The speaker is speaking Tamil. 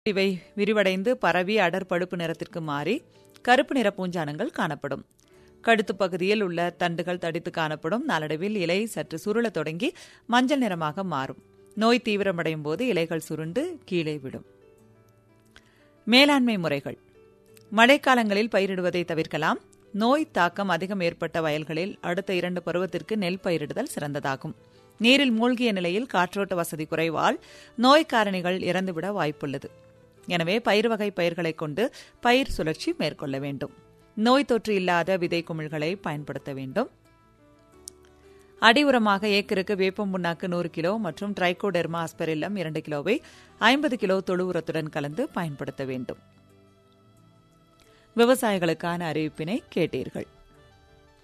இவை விரிவடைந்து பரவி அடர் பழுப்பு நிறத்திற்கு மாறி கருப்பு நிற பூஞ்சானங்கள் காணப்படும் கழுத்து பகுதியில் உள்ள தண்டுகள் தடித்து காணப்படும் நாளடைவில் இலை சற்று சுருளத் தொடங்கி மஞ்சள் நிறமாக மாறும் நோய் தீவிரமடையும் போது இலைகள் சுருண்டு கீழே விடும் மேலாண்மை முறைகள் மழைக்காலங்களில் பயிரிடுவதை தவிர்க்கலாம் நோய் தாக்கம் அதிகம் ஏற்பட்ட வயல்களில் அடுத்த இரண்டு பருவத்திற்கு நெல் பயிரிடுதல் சிறந்ததாகும் நீரில் மூழ்கிய நிலையில் காற்றோட்ட வசதி குறைவால் நோய் காரணிகள் இறந்துவிட வாய்ப்புள்ளது எனவே பயிர் வகை பயிர்களைக் கொண்டு பயிர் சுழற்சி மேற்கொள்ள வேண்டும் நோய் தொற்று இல்லாத விதை குமிழ்களை பயன்படுத்த வேண்டும் அடி உரமாக ஏக்கருக்கு வேப்பம் புண்ணாக்கு நூறு கிலோ மற்றும் ட்ரைகோடெர்மா அஸ்பெரில்லம் இரண்டு கிலோவை ஐம்பது கிலோ தொழு உரத்துடன் கலந்து பயன்படுத்த வேண்டும் விவசாயிகளுக்கான அறிவிப்பினை கேட்டீர்கள்